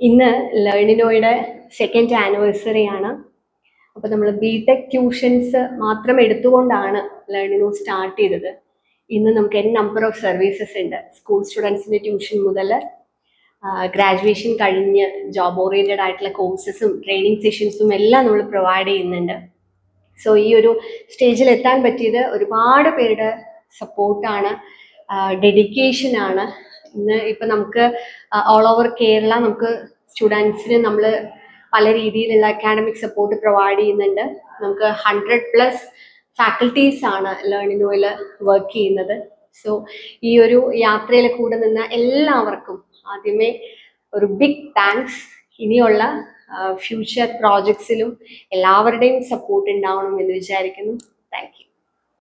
ഇന്ന് ലേണിനോയുടെ second anniversary ആണ് അപ്പോൾ നമ്മൾ ബി ടെക് ട്യൂഷൻസ് മാത്രം എടുത്തുകൊണ്ടാണ് ലേണിനോ സ്റ്റാർട്ട് ചെയ്തത് ഇന്ന് നമുക്ക് എൻ നമ്പർ ഓഫ് സർവീസസ് ഉണ്ട് സ്കൂൾ സ്റ്റുഡൻസിൻ്റെ ട്യൂഷൻ മുതൽ ഗ്രാജുവേഷൻ കഴിഞ്ഞ് ജോബ് ഓറിയൻറ്റഡ് ആയിട്ടുള്ള കോഴ്സസും ട്രെയിനിങ് സെഷൻസും എല്ലാം നമ്മൾ പ്രൊവൈഡ് ചെയ്യുന്നുണ്ട് സോ ഈ ഒരു സ്റ്റേജിൽ എത്താൻ പറ്റിയത് ഒരുപാട് പേരുടെ സപ്പോർട്ടാണ് ഡെഡിക്കേഷനാണ് ഇന്ന് ഇപ്പം നമുക്ക് ഓൾ ഓവർ കേരള നമുക്ക് സ്റ്റുഡൻസിന് നമ്മൾ പല രീതിയിലുള്ള അക്കാഡമിക് സപ്പോർട്ട് പ്രൊവൈഡ് ചെയ്യുന്നുണ്ട് നമുക്ക് ഹൺഡ്രഡ് പ്ലസ് ഫാക്കൽറ്റീസ് ആണ് ലേണിനോയിൽ വർക്ക് ചെയ്യുന്നത് സോ ഈ ഒരു യാത്രയിൽ കൂടെ നിന്ന എല്ലാവർക്കും ആദ്യമേ ഒരു ബിഗ് താങ്ക്സ് ഇനിയുള്ള ഫ്യൂച്ചർ പ്രോജക്ട്സിലും എല്ലാവരുടെയും സപ്പോർട്ട് ഉണ്ടാവണം എന്ന് വിചാരിക്കുന്നു താങ്ക് യു